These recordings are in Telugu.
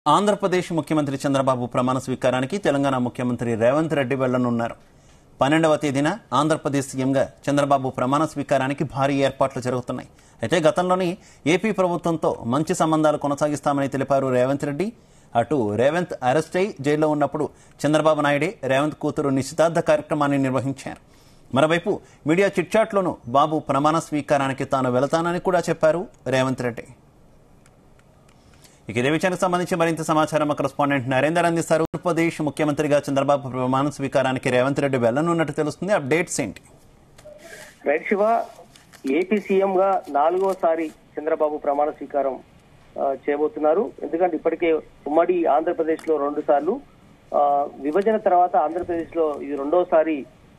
ఆంధ్రప్రదేశ్ ముఖ్యమంత్రి చంద్రబాబు ప్రమాణ స్వీకారానికి తెలంగాణ ముఖ్యమంత్రి రేవంత్ రెడ్డి వెళ్లనున్నారు పన్నెండవ తేదీన ఆంధ్రప్రదేశ్ సీఎంగా చంద్రబాబు ప్రమాణ స్వీకారానికి భారీ ఏర్పాట్లు జరుగుతున్నాయి అయితే గతంలోని ఏపీ ప్రభుత్వంతో మంచి సంబంధాలు కొనసాగిస్తామని తెలిపారు రేవంత్ రెడ్డి అటు రేవంత్ అరెస్ట్ అయి జైల్లో ఉన్నప్పుడు చంద్రబాబు నాయుడే రేవంత్ కూతురు నిశ్చితార్థ కార్యక్రమాన్ని నిర్వహించారు మరోవైపు మీడియా చిట్చాట్లోనూ బాబు ప్రమాణ స్వీకారానికి తాను వెళతానని కూడా చెప్పారు రేవంత్ రెడ్డి ఇక ఇదే విషయానికి సంబంధించి మరింత సమాచారం మా కరెస్పాండెంట్ నరేందర్ అందిస్తారు ఆంధ్రప్రదేశ్ ముఖ్యమంత్రిగా చంద్రబాబు ప్రమాణ స్వీకారానికి రేవంత్ రెడ్డి వెళ్లనున్నట్టు తెలుస్తుంది అప్డేట్స్ ఏంటి రైట్ శివ ఏపీ సీఎం గా నాలుగోసారి చంద్రబాబు ప్రమాణ స్వీకారం ఆ, చేయబోతున్నారు ఎందుకంటే ఇప్పటికే ఉమ్మడి ఆంధ్రప్రదేశ్ లో రెండు సార్లు ఆ, విభజన తర్వాత ఆంధ్రప్రదేశ్ లో ఇది రెండోసారి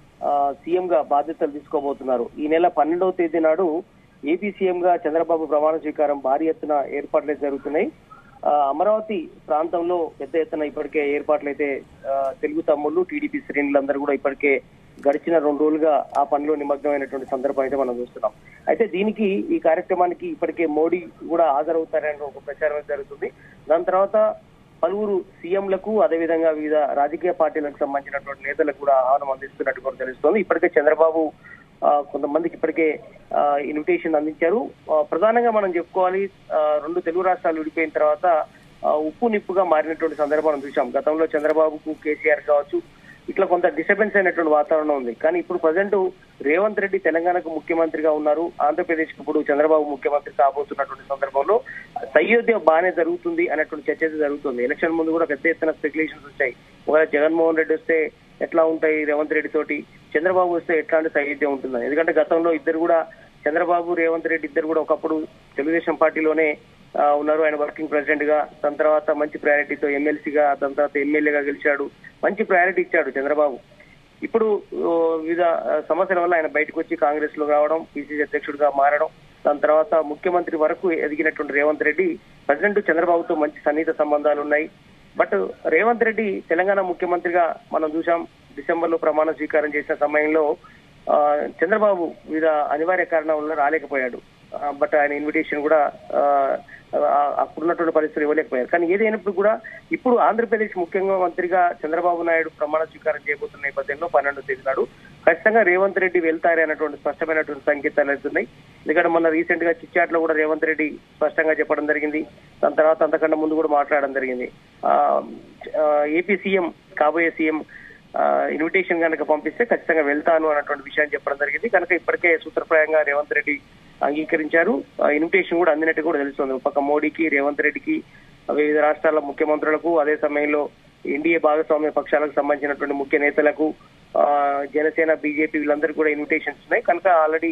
సీఎం గా బాధ్యతలు తీసుకోబోతున్నారు ఈ నెల పన్నెండవ తేదీ నాడు ఏపీ సీఎం గా చంద్రబాబు ప్రమాణ స్వీకారం భారీ ఎత్తున ఏర్పాట్లు జరుగుతున్నాయి ఆ, అమరావతి ప్రాంతంలో పెద్ద ఎత్తున ఇప్పటికే ఏర్పాట్లు అయితే తెలుగు తమ్ముళ్ళు టీడీపీ శ్రేణులందరూ కూడా ఇప్పటికే గడిచిన రెండు రోజులుగా ఆ పనిలో నిమగ్నమైనటువంటి సందర్భం అయితే మనం చూస్తున్నాం అయితే దీనికి ఈ కార్యక్రమానికి ఇప్పటికే మోడీ కూడా హాజరవుతారని ఒక ప్రచారం అయితే జరుగుతుంది దాని తర్వాత పలువురు సీఎంలకు అదేవిధంగా వివిధ రాజకీయ పార్టీలకు సంబంధించినటువంటి నేతలకు కూడా ఆహ్వానం అందిస్తున్నట్టు కూడా తెలుస్తోంది ఇప్పటికే చంద్రబాబు ఆ, కొంతమందికి ఇప్పటికే ఇన్విటేషన్ అందించారు ఆ, ప్రధానంగా మనం చెప్పుకోవాలి ఆ, రెండు తెలుగు రాష్ట్రాలు విడిపోయిన తర్వాత ఆ, ఉప్పు నిప్పుగా మారినటువంటి సందర్భం మనం చూసాం గతంలో చంద్రబాబుకు కేసీఆర్ కావచ్చు ఇట్లా కొంత డిస్టర్బెన్స్ అయినటువంటి వాతావరణం ఉంది కానీ ఇప్పుడు ప్రజెంట్ రేవంత్ రెడ్డి తెలంగాణకు ముఖ్యమంత్రిగా ఉన్నారు ఆంధ్రప్రదేశ్ ఇప్పుడు చంద్రబాబు ముఖ్యమంత్రి కాబోతున్నటువంటి సందర్భంలో సయోధ్య బాగానే జరుగుతుంది అనేటువంటి చర్చ అయితే జరుగుతుంది ఎలక్షన్ ముందు కూడా పెద్ద ఎత్తున స్పెక్యులేషన్స్ వచ్చాయి ఒకవేళ జగన్మోహన్ రెడ్డి వస్తే ఎట్లా ఉంటాయి రేవంత్ రెడ్డి తోటి చంద్రబాబు వస్తే ఎట్లాంటి సయోధ్య ఉంటుంది ఎందుకంటే గతంలో ఇద్దరు కూడా చంద్రబాబు రేవంత్ రెడ్డి ఇద్దరు కూడా ఒకప్పుడు తెలుగుదేశం పార్టీలోనే ఆ, ఉన్నారు ఆయన వర్కింగ్ ప్రెసిడెంట్ గా దాని తర్వాత మంచి ప్రయారిటీతో ఎమ్మెల్సీగా దాని తర్వాత ఎమ్మెల్యేగా గెలిచాడు మంచి ప్రయారిటీ ఇచ్చాడు చంద్రబాబు ఇప్పుడు ఓ, వివిధ ఆ, సమస్యల వల్ల ఆయన బయటకు వచ్చి కాంగ్రెస్ లో రావడం పిసిసి అధ్యక్షుడిగా మారడం దాని తర్వాత ముఖ్యమంత్రి వరకు ఎదిగినటువంటి రేవంత్ రెడ్డి ప్రెసిడెంట్ చంద్రబాబుతో మంచి సన్నిహిత సంబంధాలు ఉన్నాయి బట్ రేవంత్ రెడ్డి తెలంగాణ ముఖ్యమంత్రిగా మనం చూసాం డిసెంబర్ లో ప్రమాణ స్వీకారం చేసిన సమయంలో ఆ, చంద్రబాబు వివిధ అనివార్య కారణాల వల్ల రాలేకపోయాడు ఆ, బట్ ఆయన ఇన్విటేషన్ కూడా ఆ, ఆ, అప్పుడున్నటువంటి పరిస్థితులు ఇవ్వలేకపోయారు కానీ ఏదైనప్పుడు కూడా ఇప్పుడు ఆంధ్రప్రదేశ్ ముఖ్యంగా మంత్రిగా చంద్రబాబు నాయుడు ప్రమాణ స్వీకారం చేయబోతున్న నేపథ్యంలో పన్నెండు తేదీ నాడు ఖచ్చితంగా రేవంత్ రెడ్డి వెళ్తారే అన్నటువంటి స్పష్టమైనటువంటి సంకేతాలు అవుతున్నాయి ఎందుకంటే మొన్న రీసెంట్ గా చిచ్చాట్ లో కూడా రేవంత్ రెడ్డి స్పష్టంగా చెప్పడం జరిగింది దాని తర్వాత అంతకన్నా ముందు కూడా మాట్లాడడం జరిగింది ఆ, ఆ, ఏపీ సీఎం కాబోయే సీఎం ఇన్విటేషన్ కనుక పంపిస్తే ఖచ్చితంగా వెళ్తాను అన్నటువంటి విషయాన్ని చెప్పడం జరిగింది కనుక ఇప్పటికే సూత్రప్రాయంగా రేవంత్ రెడ్డి అంగీకరించారు ఇన్విటేషన్ కూడా అందినట్టు కూడా తెలుస్తుంది ఒక పక్క మోడీకి రేవంత్ రెడ్డికి వివిధ రాష్ట్రాల ముఖ్యమంత్రులకు అదే సమయంలో ఎన్డీఏ భాగస్వామ్య పక్షాలకు సంబంధించినటువంటి ముఖ్య నేతలకు ఆ, జనసేన బీజేపీ వీళ్ళందరికీ కూడా ఇన్విటేషన్స్ ఉన్నాయి కనుక ఆల్రెడీ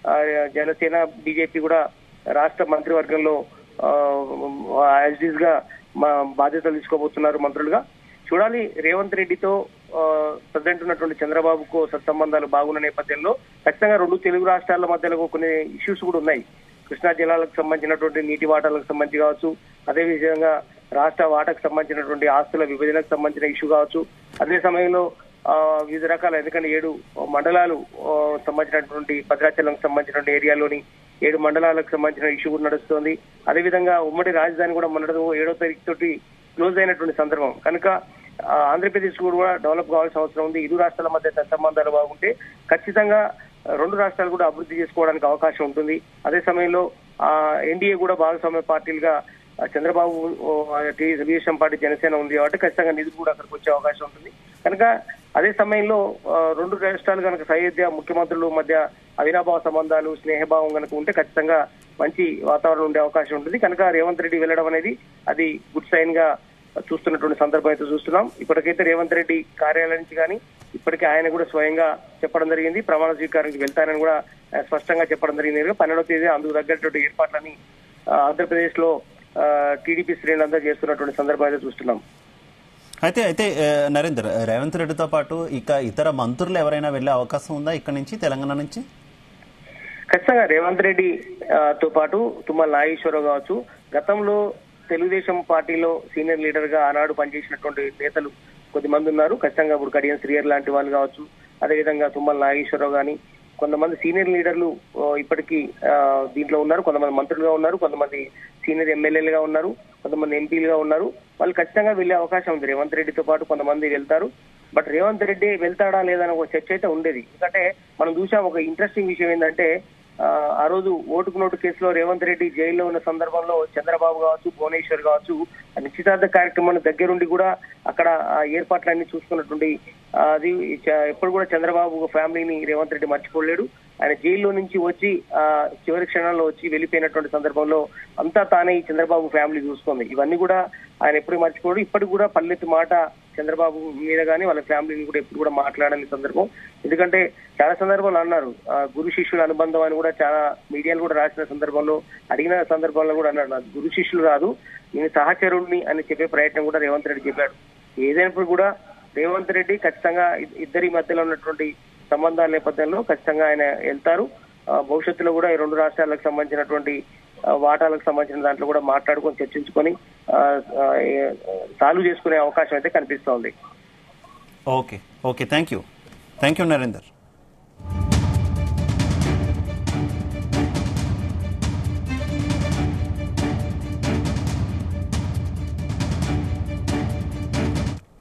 జనసేన బీజేపీ కూడా రాష్ట్ర మంత్రివర్గంలో యాజ్ ఇస్ గా మా బాధ్యతలు తీసుకోబోతున్నారు మంత్రులుగా చూడాలి రేవంత్ రెడ్డితో ప్రజెంట్ ఉన్నటువంటి చంద్రబాబుకు సత్సంబంధాలు బాగున్న నేపథ్యంలో ఖచ్చితంగా రెండు తెలుగు రాష్ట్రాల మధ్యలో కొన్ని ఇష్యూస్ కూడా ఉన్నాయి కృష్ణా జిల్లాలకు సంబంధించినటువంటి నీటి వాటాలకు సంబంధించి కావచ్చు అదే విధంగా రాష్ట్ర వాటాకు సంబంధించినటువంటి ఆస్తుల విభజనకు సంబంధించిన ఇష్యూ కావచ్చు అదే సమయంలో ఆ, వివిధ రకాల ఎందుకంటే ఏడు మండలాలు ఆ, సంబంధించినటువంటి భద్రాచలంకి సంబంధించినటువంటి ఏరియాలోని ఏడు మండలాలకు సంబంధించిన ఇష్యూ కూడా నడుస్తోంది అదేవిధంగా ఉమ్మడి రాజధాని కూడా మొన్నటి ఏడో తారీఖు తోటి క్లోజ్ అయినటువంటి సందర్భం కనుక ఆ, ఆంధ్రప్రదేశ్ కూడా డెవలప్ కావాల్సిన అవసరం ఉంది ఇరు రాష్ట్రాల మధ్య సంబంధాలు బాగుంటే ఖచ్చితంగా రెండు రాష్ట్రాలు కూడా అభివృద్ధి చేసుకోవడానికి అవకాశం ఉంటుంది అదే సమయంలో ఆ ఎన్డీఏ కూడా భాగస్వామ్య పార్టీలుగా ఆ, చంద్రబాబు ఓ, ఆ, టీ- తెలుగుదేశం పార్టీ జనసేన ఉంది కాబట్టి ఖచ్చితంగా నిధులు కూడా అక్కడికి వచ్చే అవకాశం ఉంటుంది కనుక అదే సమయంలో ఆ, రెండు రాష్ట్రాలు కనుక సయోధ్య ముఖ్యమంత్రుల మధ్య అవినాభావ సంబంధాలు స్నేహభావం కనుక ఉంటే ఖచ్చితంగా మంచి వాతావరణం ఉండే అవకాశం ఉంటుంది కనుక రేవంత్ రెడ్డి వెళ్ళడం అనేది అది గుడ్ సైన్ గా చూస్తున్నటువంటి సందర్భం అయితే చూస్తున్నాం ఇప్పటికైతే రేవంత్ రెడ్డి కార్యాలయం నుంచి కానీ ఇప్పటికే ఆయన కూడా స్వయంగా చెప్పడం జరిగింది ప్రమాణ స్వీకారానికి వెళ్తానని కూడా ఆ, స్పష్టంగా చెప్పడం జరిగింది పన్నెండవ తేదీ అందుకు తగ్గటువంటి ఏర్పాట్లని ఆ, ఆంధ్రప్రదేశ్ లో టీడీపీ శ్రేణులందరూ చేస్తున్నటువంటి సందర్భం అయితే చూస్తున్నాం అయితే అయితే ఆ, నరేందర్ రేవంత్ రెడ్డితో పాటు ఇక ఇతర మంత్రులు ఎవరైనా వెళ్లే అవకాశం ఉందా ఇక్కడి నుంచి తెలంగాణ నుంచి ఖచ్చితంగా రేవంత్ రెడ్డి ఆ, తో పాటు తుమ్మల నాగేశ్వరరావు కావచ్చు గతంలో తెలుగుదేశం పార్టీలో సీనియర్ లీడర్ గా ఆనాడు పనిచేసినటువంటి నేతలు కొద్దిమంది ఉన్నారు ఖచ్చితంగా ఇప్పుడు కడియం శ్రీయర్ లాంటి వాళ్ళు కావచ్చు అదేవిధంగా తుమ్మల నాగేశ్వరరావు గాని కొంతమంది సీనియర్ లీడర్లు ఆ, ఇప్పటికీ ఆ, దీంట్లో ఉన్నారు కొంతమంది మంత్రులుగా ఉన్నారు కొంతమంది సీనియర్ ఎమ్మెల్యేలుగా ఉన్నారు కొంతమంది ఎంపీలుగా ఉన్నారు వాళ్ళు ఖచ్చితంగా వెళ్లే అవకాశం ఉంది రేవంత్ రెడ్డితో పాటు కొంతమంది వెళ్తారు బట్ రేవంత్ రెడ్డి వెళ్తాడా లేదా అని ఒక చర్చ అయితే ఉండేది ఎందుకంటే మనం చూసాం ఒక ఇంట్రెస్టింగ్ విషయం ఏంటంటే ఆ, ఆ రోజు ఓటుకు నోటు కేసులో రేవంత్ రెడ్డి జైల్లో ఉన్న సందర్భంలో చంద్రబాబు కావచ్చు భువనేశ్వర్ కావచ్చు ఆ నిశ్చితార్థ కార్యక్రమాన్ని దగ్గరుండి కూడా అక్కడ ఆ ఏర్పాట్లన్నీ చూసుకున్నటువంటి ఆ, అది చ- ఎప్పుడు కూడా చంద్రబాబు ఫ్యామిలీని రేవంత్ రెడ్డి మర్చిపోలేడు ఆయన జైల్లో నుంచి వచ్చి ఆ చివరి క్షణాల్లో వచ్చి వెళ్ళిపోయినటువంటి సందర్భంలో అంతా తానే ఈ చంద్రబాబు ఫ్యామిలీ చూసుకుంది ఇవన్నీ కూడా ఆయన ఎప్పుడు మర్చిపోడు ఇప్పటికి కూడా పల్లెత్తు మాట చంద్రబాబు మీద కానీ వాళ్ళ ఫ్యామిలీని కూడా ఎప్పుడు కూడా మాట్లాడని సందర్భం ఎందుకంటే చాలా సందర్భాలు అన్నారు ఆ, గురు శిష్యుల అనుబంధం అని కూడా చాలా మీడియాలు కూడా రాసిన సందర్భంలో అడిగిన సందర్భంలో కూడా అన్నాడు నాకు గురు శిష్యులు కాదు నేను సహచరుణ్ణి అని చెప్పే ప్రయత్నం కూడా రేవంత్ రెడ్డి చెప్పాడు ఏదైనప్పుడు కూడా రేవంత్ రెడ్డి ఖచ్చితంగా ఇ- ఇద్దరి మధ్యలో ఉన్నటువంటి సంబంధాల నేపథ్యంలో ఖచ్చితంగా ఆయన వెళ్తారు ఆ, భవిష్యత్తులో కూడా ఈ రెండు రాష్ట్రాలకు సంబంధించినటువంటి ఆ, వాటాలకు సంబంధించిన దాంట్లో కూడా మాట్లాడుకొని చర్చించుకొని ఆ, ఆ, ఏ- సాల్వ్ చేసుకునే అవకాశం అయితే కనిపిస్తోంది okay okay thank you thank you Narender